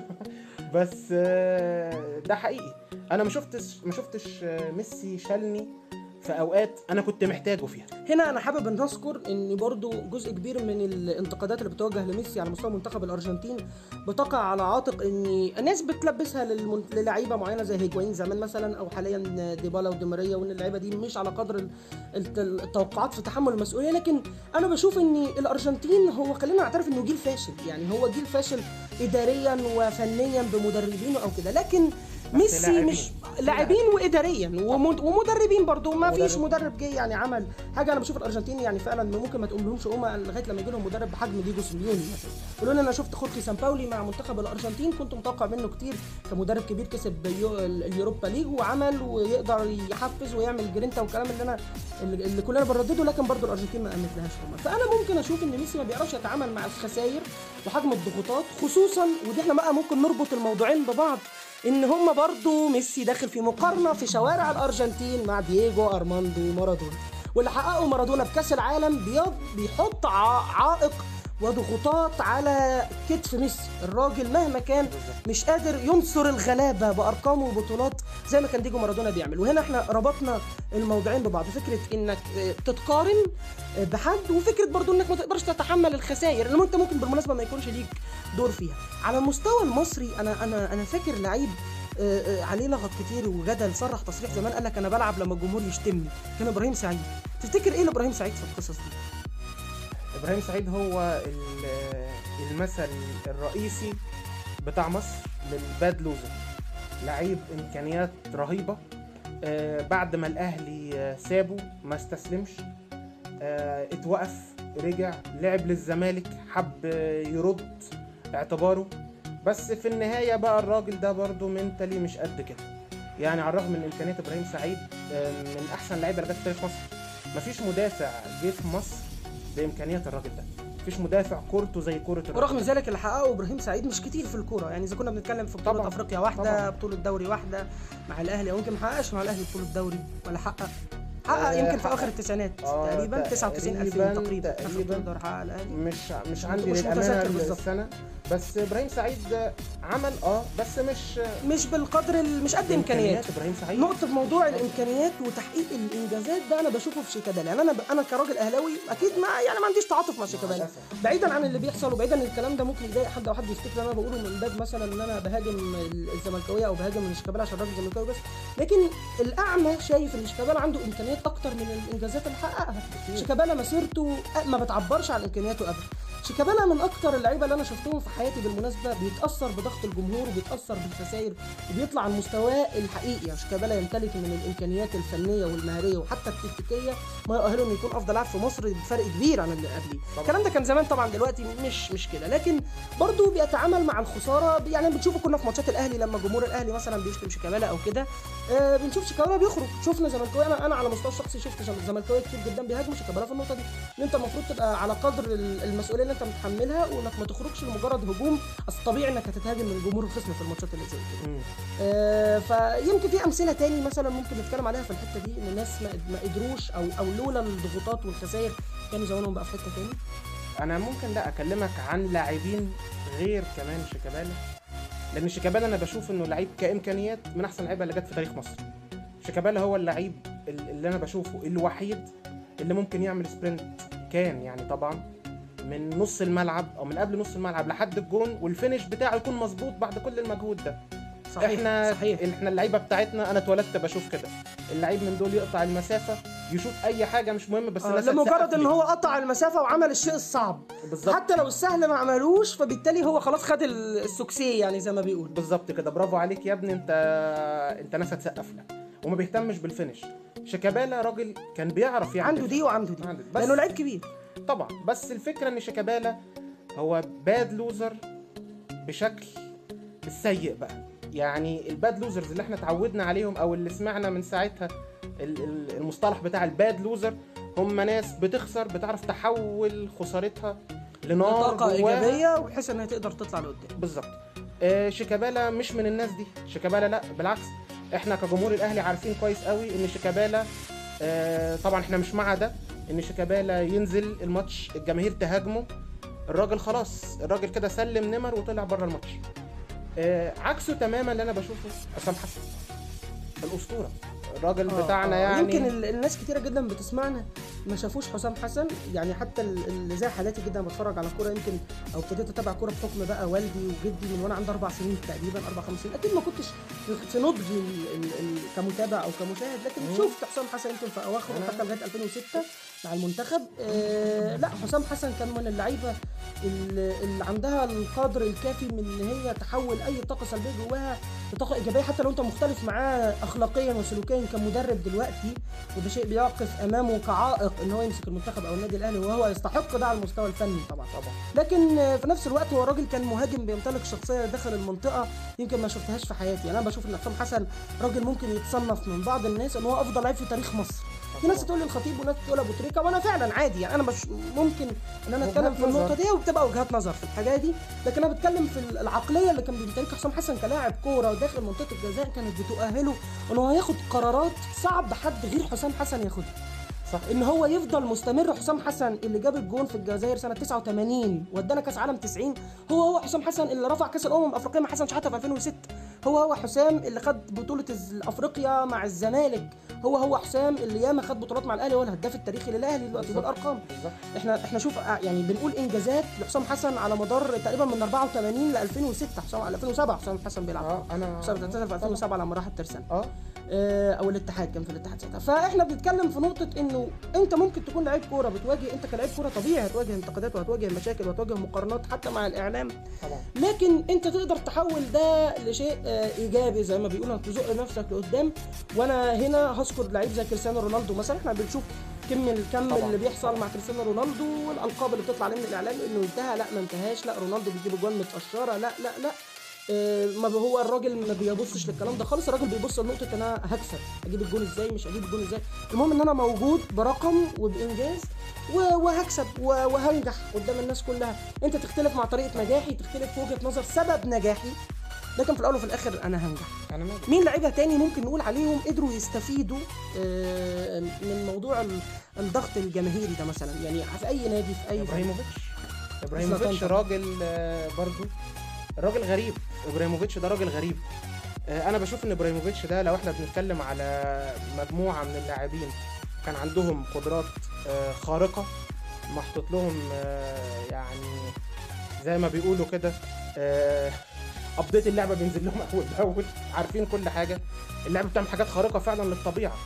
[SPEAKER 2] بس آه، ده حقيقي انا ما شفتش ما شفتش آه، ميسي شالني في اوقات انا كنت محتاجه فيها
[SPEAKER 1] هنا انا حابب ان اذكر ان برضو جزء كبير من الانتقادات اللي بتوجه لميسي على مستوى منتخب الارجنتين بتقع على عاتق ان الناس بتلبسها للمن... للعيبه معينه زي هيجوايين زمان مثلا او حاليا ديبالا وديماريا وان اللعيبه دي مش على قدر ال- الت- التوقعات في تحمل المسؤوليه لكن انا بشوف ان الارجنتين هو خلينا نعترف انه جيل فاشل يعني هو جيل فاشل اداريا وفنيا بمدربينه او كده لكن ميسي
[SPEAKER 2] لاعبين.
[SPEAKER 1] مش لاعبين واداريا ومد- ومدربين برضو ما فيش
[SPEAKER 2] مدرب.
[SPEAKER 1] مدرب جه يعني عمل حاجه انا بشوف الارجنتين يعني فعلا ممكن ما تقوم لهمش قومه لغايه لما يجي لهم مدرب بحجم ديجو سيميوني مثلا يقولوا لي انا شفت خورخي سامباولي مع منتخب الارجنتين كنت متوقع منه كتير كمدرب كبير كسب يو- ال- اليوروبا ليج وعمل ويقدر يحفز ويعمل جرينتا والكلام اللي انا اللي اللي كلنا بنردده لكن برضو الارجنتين ما قامتلهاش قومه فانا ممكن اشوف ان ميسي ما بيعرفش يتعامل مع الخسائر وحجم الضغوطات خصوصا ودي احنا بقى ممكن نربط الموضوعين ببعض ان هم برضو ميسي داخل في مقارنه في شوارع الارجنتين مع دييجو ارماندو مارادونا واللي حققه مارادونا في كاس العالم بيض بيحط ع- عائق وضغوطات على كتف ميسي الراجل مهما كان مش قادر ينصر الغلابه بارقامه وبطولات زي ما كان ديجو مارادونا بيعمل وهنا احنا ربطنا الموضوعين ببعض فكره انك آه، تتقارن آه، بحد وفكره برضو انك ما تقدرش تتحمل الخسائر اللي انت ممكن بالمناسبه ما يكونش ليك دور فيها على المستوى المصري انا انا انا فاكر لعيب آه، آه، عليه لغط كتير وجدل صرح تصريح زمان قال لك انا بلعب لما الجمهور يشتمني كان ابراهيم سعيد تفتكر ايه لابراهيم سعيد في القصص دي
[SPEAKER 2] ابراهيم سعيد هو ال- المثل الرئيسي بتاع مصر للباد لوزر لعيب امكانيات رهيبه آه، بعد ما الاهلي آه، سابه ما استسلمش آه، اتوقف رجع لعب للزمالك حب آه، يرد اعتباره بس في النهايه بقى الراجل ده برضه منتلي مش قد كده يعني على الرغم من امكانيات ابراهيم سعيد آه، من احسن لعيبه اللي جت في تاريخ مصر مفيش مدافع جه في مصر بامكانيات الراجل ده مفيش مدافع كورته زي كوره الراجل
[SPEAKER 1] ورغم
[SPEAKER 2] ده.
[SPEAKER 1] ذلك اللي حققه ابراهيم سعيد مش كتير في الكوره يعني اذا كنا بنتكلم في بطوله
[SPEAKER 2] طبعاً.
[SPEAKER 1] افريقيا واحده
[SPEAKER 2] طبعاً.
[SPEAKER 1] بطوله دوري واحده مع الاهلي او يمكن ما حققش مع الاهلي بطوله دوري ولا حقق حقق
[SPEAKER 2] آه،
[SPEAKER 1] يمكن في
[SPEAKER 2] حقق.
[SPEAKER 1] اخر التسعينات
[SPEAKER 2] آه،
[SPEAKER 1] تقريبا
[SPEAKER 2] تقريباً-
[SPEAKER 1] 99 2000 تقريبا
[SPEAKER 2] تقريباً.
[SPEAKER 1] اخر بطوله دوري حقق الاهلي
[SPEAKER 2] مش مش عندي
[SPEAKER 1] مش
[SPEAKER 2] للامانه
[SPEAKER 1] متذكر بالظبط.
[SPEAKER 2] السنه بس ابراهيم سعيد عمل اه بس مش
[SPEAKER 1] مش بالقدر ال- مش قد امكانياته
[SPEAKER 2] ابراهيم سعيد
[SPEAKER 1] نقطة في موضوع الإمكانيات وتحقيق الإنجازات ده أنا بشوفه في شيكابالا يعني أنا ب... أنا كراجل أهلاوي أكيد ما يعني ما عنديش تعاطف مع شيكابالا
[SPEAKER 2] للأسف.
[SPEAKER 1] بعيدا عن اللي بيحصل وبعيدا عن الكلام ده ممكن يضايق حد أو حد يفتكر إن أنا بقوله من باب مثلا إن أنا بهاجم الزملكاوية أو بهاجم من شيكابالا عشان راجل زملكاوي بس لكن الأعمى شايف إن شيكابالا عنده إمكانيات الامكانيات اكتر من الانجازات اللي حققها شيكابالا مسيرته ما بتعبرش عن امكانياته ابدا شيكابالا من اكتر اللعيبه اللي انا شفتهم في حياتي بالمناسبه بيتاثر بضغط الجمهور وبيتاثر بالخسائر وبيطلع عن مستواه الحقيقي يعني شيكابالا يمتلك من الامكانيات الفنيه والمهاريه وحتى التكتيكيه ما يؤهله انه يكون افضل لاعب في مصر بفرق كبير عن اللي قبليه الكلام ده كان زمان طبعا دلوقتي مش مش كده لكن برضه بيتعامل مع الخساره يعني بنشوفه كنا في ماتشات الاهلي لما جمهور الاهلي مثلا بيشتم شيكابالا او كده آه بنشوف شيكابالا بيخرج شفنا زملكاويه انا انا على مستوى الشخصي شفت زملكاويه كتير جدا بيهاجموا شيكابالا في النقطه دي ان انت المفروض تبقى على قدر المسؤوليه اللي انت متحملها وانك ما تخرجش لمجرد هجوم اصل طبيعي انك هتتهاجم من جمهور الخصم في الماتشات اللي زي كده آه فيمكن في امثله تاني مثلا ممكن نتكلم عليها في الحته دي ان الناس ما قدروش او او لولا الضغوطات والخسائر كانوا زمانهم بقى في حته تاني
[SPEAKER 2] انا ممكن لا اكلمك عن لاعبين غير كمان شيكابالا لان شيكابالا انا بشوف انه لعيب كامكانيات من احسن اللعيبه اللي جت في تاريخ مصر شيكابالا هو اللعيب اللي انا بشوفه الوحيد اللي ممكن يعمل سبرنت كان يعني طبعا من نص الملعب او من قبل نص الملعب لحد الجون والفينش بتاعه يكون مظبوط بعد كل المجهود ده صحيح احنا صحيح. احنا اللعيبه بتاعتنا انا اتولدت بشوف كده اللعيب من دول يقطع المسافه يشوف اي حاجه مش مهم بس
[SPEAKER 1] آه لمجرد ان هو قطع المسافه وعمل الشيء الصعب بالزبط. حتى لو السهل ما عملوش فبالتالي هو خلاص خد السكسي يعني زي ما بيقول
[SPEAKER 2] بالظبط كده برافو عليك يا ابني انت انت ناس هتسقف لك وما بيهتمش بالفينش شيكابالا راجل كان بيعرف
[SPEAKER 1] يعني عنده دي وعنده دي عنده. لانه لعيب كبير
[SPEAKER 2] طبعا بس الفكره ان شيكابالا هو باد لوزر بشكل السيء بقى يعني الباد لوزرز اللي احنا اتعودنا عليهم او اللي سمعنا من ساعتها المصطلح بتاع الباد لوزر هم ناس بتخسر بتعرف تحول خسارتها
[SPEAKER 1] لنار طاقة إيجابية بحيث إنها تقدر تطلع لقدام
[SPEAKER 2] بالظبط آه شيكابالا مش من الناس دي شيكابالا لا بالعكس احنا كجمهور الاهلي عارفين كويس قوي ان شيكابالا آه طبعا احنا مش مع ده ان شيكابالا ينزل الماتش الجماهير تهاجمه الراجل خلاص الراجل كده سلم نمر وطلع بره الماتش آه عكسه تماما اللي انا بشوفه عصام حسن الاسطوره الراجل آه بتاعنا آه يعني
[SPEAKER 1] يمكن الناس كتيره جدا بتسمعنا ما شافوش حسام حسن يعني حتى اللي زي حالاتي جدا بتفرج على كوره يمكن او ابتديت اتابع كوره بحكم بقى والدي وجدي من وانا عندي اربع سنين تقريبا اربع خمس سنين اكيد ما كنتش في نضجي كمتابع او كمشاهد لكن شفت حسام حسن يمكن في اواخره حتى لغايه 2006 مع المنتخب آه لا حسام حسن كان من اللعيبه اللي عندها القدر الكافي من ان هي تحول اي طاقه سلبيه جواها لطاقه ايجابيه حتى لو انت مختلف معاه اخلاقيا وسلوكيا كمدرب دلوقتي وده شيء بيقف امامه كعائق ان هو يمسك المنتخب او النادي الاهلي وهو يستحق ده على المستوى الفني طبعا طبعا لكن في نفس الوقت هو راجل كان مهاجم بيمتلك شخصيه داخل المنطقه يمكن ما شفتهاش في حياتي يعني انا بشوف ان حسام حسن راجل ممكن يتصنف من بعض الناس ان هو افضل لعيب في تاريخ مصر في ناس تقول لي الخطيب وناس تقول ابو تريكه وانا فعلا عادي يعني انا مش ممكن ان انا اتكلم في النقطه دي وبتبقى وجهات نظر في الحاجه دي لكن انا بتكلم في العقليه اللي كان بيمتلكها حسام حسن كلاعب كوره وداخل منطقه الجزاء كانت بتؤهله ان هو ياخد قرارات صعب حد غير حسام حسن ياخدها صح ان هو يفضل مستمر حسام حسن اللي جاب الجون في الجزائر سنه 89 ودانا كاس عالم 90 هو هو حسام حسن اللي رفع كاس الامم الافريقيه مع حسن شحاته في 2006 هو هو حسام اللي خد بطوله افريقيا مع الزمالك هو هو حسام اللي ياما خد بطولات مع الاهلي هو الهداف التاريخي للاهلي دلوقتي بالارقام احنا احنا شوف يعني بنقول انجازات لحسام حسن على مدار تقريبا من 84 ل 2006 حسام 2007 حسام حسن بيلعب اه انا حسام في 2007 لما راح الترسانة اه او الاتحاد كان في الاتحاد ساعتها فاحنا بنتكلم في نقطه انه انت ممكن تكون لعيب كوره بتواجه انت كلاعب كوره طبيعي هتواجه انتقادات وهتواجه مشاكل وهتواجه مقارنات حتى مع الاعلام طبعا لكن انت تقدر تحول ده لشيء ايجابي زي ما بيقولوا تزق نفسك لقدام وانا هنا هذكر لعيب زي كريستيانو رونالدو مثلا احنا بنشوف كم الكم طبعا. اللي بيحصل مع كريستيانو رونالدو والالقاب اللي بتطلع عليه من الاعلام انه انتهى لا ما انتهاش لا رونالدو بيجيب اجوان متقشره لا لا لا ما هو الراجل ما بيبصش للكلام ده خالص الراجل بيبص لنقطه ان انا هكسب اجيب الجون ازاي مش هجيب الجون ازاي المهم ان انا موجود برقم وبانجاز وهكسب وهنجح قدام الناس كلها انت تختلف مع طريقه نجاحي تختلف في وجهه نظر سبب نجاحي لكن في الاول وفي الاخر انا هنجح يعني مين لعيبه تاني ممكن نقول عليهم قدروا يستفيدوا من موضوع الضغط الجماهيري ده مثلا يعني في اي نادي في اي
[SPEAKER 2] ابراهيموفيتش ابراهيموفيتش راجل برضو الراجل غريب ابراهيموفيتش ده راجل غريب انا بشوف ان ابراهيموفيتش ده لو احنا بنتكلم على مجموعه من اللاعبين كان عندهم قدرات خارقه محطوط لهم يعني زي ما بيقولوا كده ابديت اللعبه بينزل لهم اول باول عارفين كل حاجه اللعبه بتعمل حاجات خارقه فعلا للطبيعه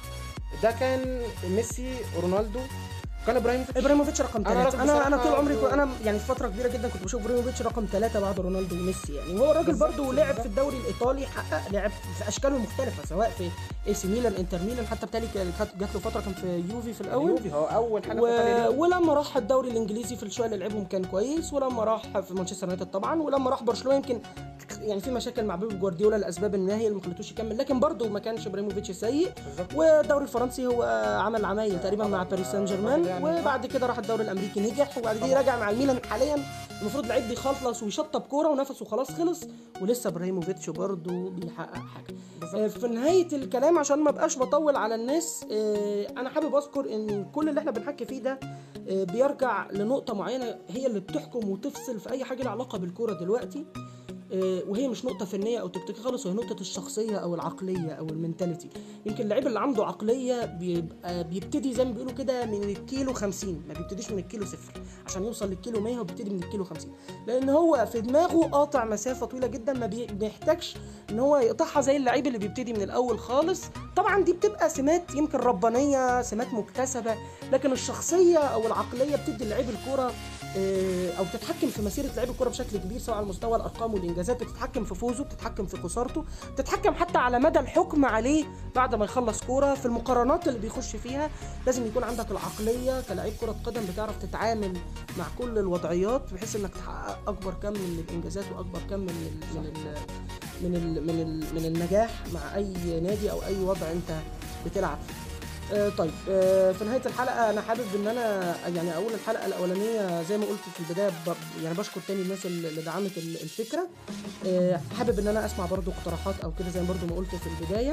[SPEAKER 2] ده كان ميسي رونالدو كان ابراهيموفيتش
[SPEAKER 1] ابراهيموفيتش رقم
[SPEAKER 2] أنا
[SPEAKER 1] ثلاثة
[SPEAKER 2] راجل
[SPEAKER 1] انا انا
[SPEAKER 2] بصراحة
[SPEAKER 1] طول عمري كنت-
[SPEAKER 2] برضو-
[SPEAKER 1] انا يعني في فتره كبيره جدا كنت بشوف ابراهيموفيتش رقم ثلاثة بعد رونالدو وميسي يعني هو الراجل
[SPEAKER 2] بالظبط،
[SPEAKER 1] برضه لعب
[SPEAKER 2] بالظبط.
[SPEAKER 1] في الدوري الايطالي حقق لعب في اشكاله المختلفه سواء في اي سي ميلان انتر ميلان حتى بتالي كانت جات له فتره كان في يوفي في الاول
[SPEAKER 2] اليوفي هو اول حاجه
[SPEAKER 1] و...
[SPEAKER 2] في إيطاليا دي.
[SPEAKER 1] ولما راح الدوري الانجليزي في الشويه اللي لعبهم كان كويس ولما راح في مانشستر يونايتد طبعا ولما راح برشلونه يمكن يعني في مشاكل مع بيب جوارديولا لاسباب ما هي اللي ما خلتوش يكمل لكن برضه ما كانش ابراهيموفيتش سيء
[SPEAKER 2] بالظبط
[SPEAKER 1] والدوري الفرنسي هو عمل عمايل تقريبا مع باريس سان جيرمان
[SPEAKER 2] يعني-
[SPEAKER 1] وبعد كده راح الدوري الامريكي نجح وبعد كده رجع مع الميلان حاليا المفروض لعيب بيخلص ويشطب كوره ونفسه خلاص خلص ولسه ابراهيموفيتش برضه بيحقق حاجه آه، في نهايه الكلام عشان ما بقاش بطول على الناس آه، انا حابب اذكر ان كل اللي احنا بنحكي فيه ده آه، بيرجع لنقطه معينه هي اللي بتحكم وتفصل في اي حاجه لها علاقه بالكوره دلوقتي آه، وهي مش نقطة فنية أو تكتيكية خالص وهي نقطة الشخصية أو العقلية أو المنتاليتي يمكن اللعيب اللي عنده عقلية بيبقى بيبتدي زي ما بيقولوا كده من الكيلو 50 ما بيبتديش من الكيلو صفر عشان يوصل للكيلو 100 هو بيبتدي من الكيلو 50 لأن هو في دماغه قاطع مسافة طويلة جدا ما بي- بيحتاجش إن هو يقطعها زي اللعيب اللي بيبتدي من الأول خالص طبعا دي بتبقى سمات يمكن ربانية سمات مكتسبة لكن الشخصية أو العقلية بتدي اللعيب الكورة آه، او بتتحكم في مسيره لعيب الكوره بشكل كبير سواء على مستوى الارقام والانجازات بتتحكم في فوزه بتتحكم في خسارته بتتحكم حتى على مدى الحكم عليه بعد ما يخلص كوره في المقارنات اللي بيخش فيها لازم يكون عندك العقليه كلاعب كره قدم بتعرف تتعامل مع كل الوضعيات بحيث انك تحقق اكبر كم من الانجازات واكبر كم من ال من ال من ال من, ال من النجاح مع اي نادي او اي وضع انت بتلعب فيه آه طيب آه في نهايه الحلقه انا حابب ان انا يعني اقول الحلقه الاولانيه زي ما قلت في البدايه ب- يعني بشكر تاني الناس اللي اللي دعمت ال- الفكره آه حابب ان انا اسمع برضو اقتراحات او كده زي ما برضو ما قلت في البدايه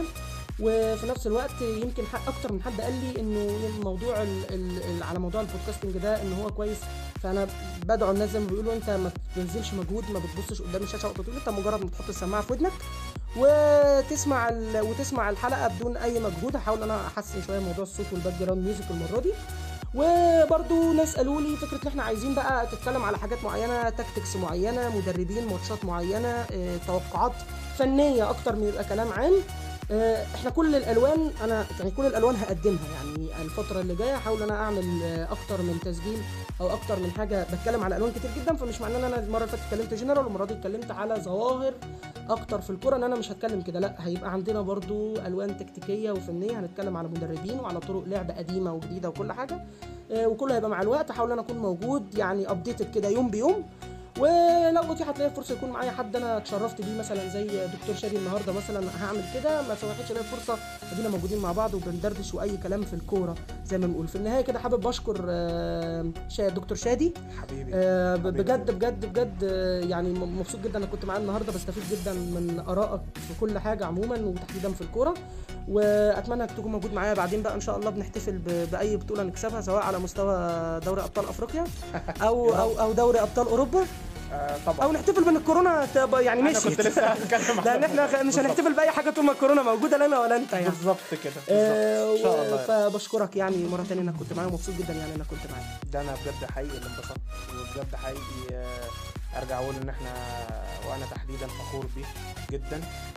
[SPEAKER 1] وفي نفس الوقت يمكن حق اكتر من حد قال لي انه موضوع ال ال ال على موضوع البودكاستنج ده ان هو كويس فانا بدعو الناس زي ما بيقولوا انت ما تبذلش مجهود ما بتبصش قدام الشاشه وقت طويل انت مجرد ما تحط السماعه في ودنك وتسمع ال... وتسمع الحلقه بدون اي مجهود هحاول انا احسن شويه موضوع الصوت والباك جراوند ميوزك المره دي وبرضو ناس قالوا لي فكره ان احنا عايزين بقى تتكلم على حاجات معينه تاكتكس معينه مدربين ماتشات معينه اه توقعات فنيه اكتر من يبقى كلام عام اه احنا كل الالوان انا يعني كل الالوان هقدمها يعني الفتره اللي جايه هحاول انا اعمل اه اكتر من تسجيل او اكتر من حاجه بتكلم على الوان كتير جدا فمش معناه ان انا المره اللي فاتت اتكلمت جنرال والمره دي اتكلمت على ظواهر اكتر في الكوره ان انا مش هتكلم كده لا هيبقى عندنا برضو الوان تكتيكيه وفنيه هنتكلم على مدربين وعلى طرق لعب قديمه وجديده وكل حاجه آه، وكله هيبقى مع الوقت احاول ان انا اكون موجود يعني ابديتد كده يوم بيوم ولو اتيحت لي فرصه يكون معايا حد انا اتشرفت بيه مثلا زي دكتور شادي النهارده مثلا هعمل كده ما اتيحتش لي فرصه ادينا موجودين مع بعض وبندردش واي كلام في الكوره زي ما بنقول في النهايه كده حابب اشكر آه، شا- دكتور شادي
[SPEAKER 2] حبيبي
[SPEAKER 1] آه، ب-
[SPEAKER 2] حبيبي.
[SPEAKER 1] بجد بجد بجد آه، يعني م- مبسوط جدا انك كنت معايا النهارده بستفيد جدا من ارائك في كل حاجه عموما وتحديدا في الكوره واتمنى انك تكون موجود معايا بعدين بقى ان شاء الله بنحتفل ب- باي بطوله نكسبها سواء على مستوى دوري ابطال افريقيا او او او دوري ابطال اوروبا
[SPEAKER 2] آه طبعا
[SPEAKER 1] او نحتفل بان الكورونا تبقى يعني
[SPEAKER 2] انا
[SPEAKER 1] مشيت
[SPEAKER 2] كنت لسه هتكلم عن
[SPEAKER 1] لان احنا خ- مش
[SPEAKER 2] بالظبط.
[SPEAKER 1] هنحتفل باي حاجه طول ما الكورونا موجوده لا انا ولا انت يعني
[SPEAKER 2] بالظبط كده
[SPEAKER 1] آه،
[SPEAKER 2] بالظبط. ان شاء الله يعني.
[SPEAKER 1] فبشكرك يعني مره تانية انك كنت معايا ومبسوط جدا يعني انك كنت معايا
[SPEAKER 2] ده انا بجد حقيقي اللي انبسطت وبجد حقيقي آه، ارجع اقول ان احنا وانا تحديدا فخور بيك جدا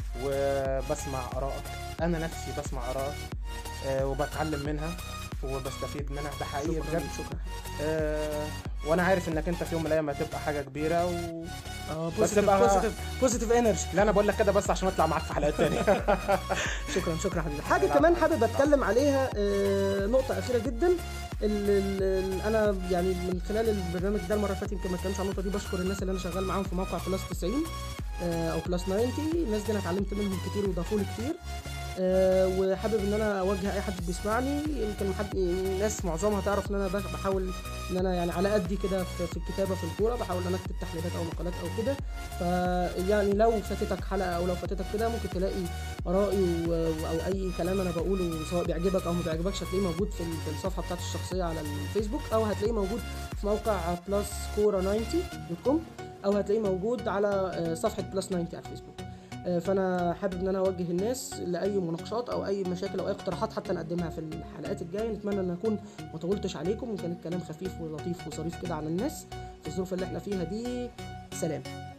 [SPEAKER 2] وبسمع ارائك انا نفسي بسمع ارائك آه، وبتعلم منها وبستفيد منها ده حقيقي
[SPEAKER 1] شكرا
[SPEAKER 2] بجد
[SPEAKER 1] شكرا
[SPEAKER 2] آه، وانا عارف انك انت في يوم من الايام هتبقى حاجه كبيره و...
[SPEAKER 1] اه
[SPEAKER 2] بس
[SPEAKER 1] بوزيتيف
[SPEAKER 2] بقى-
[SPEAKER 1] بوزيتيف بوزيتيف انرجي
[SPEAKER 2] لا انا بقول لك كده بس عشان اطلع معاك في حلقات تانية
[SPEAKER 1] شكرا شكرا حبيبي حاجه
[SPEAKER 2] لا،
[SPEAKER 1] كمان
[SPEAKER 2] لا.
[SPEAKER 1] حابب اتكلم عليها آه، نقطه اخيره جدا ال ال ال انا يعني من خلال البرنامج ده المره اللي فاتت يمكن ما اتكلمش عن النقطه دي بشكر الناس اللي انا شغال معاهم في موقع بلس 90 آه، او بلس 90 الناس دي انا اتعلمت منهم كتير وضافوا لي كتير آه، وحابب ان انا اوجه اي حد بيسمعني يمكن حد الناس معظمها تعرف ان انا بح- بحاول ان انا يعني على قدي كده في في الكتابه في الكوره بحاول ان انا اكتب تحليلات او مقالات او كده فيعني لو فاتتك حلقه او لو فاتتك كده ممكن تلاقي ارائي و- و- او اي كلام انا بقوله سواء بيعجبك او ما بيعجبك هتلاقيه موجود في ال- في الصفحه بتاعتي الشخصيه على الفيسبوك او هتلاقيه موجود في موقع بلس كوره 90 دوت كوم او هتلاقيه موجود على آه، صفحه بلس 90 على الفيسبوك آه، فانا حابب ان انا اوجه الناس لاي مناقشات او اي مشاكل او اي اقتراحات حتى نقدمها في الحلقات الجايه نتمنى ان اكون ما طولتش عليكم وكان الكلام خفيف ولطيف وظريف كده على الناس في الظروف اللي احنا فيها دي سلام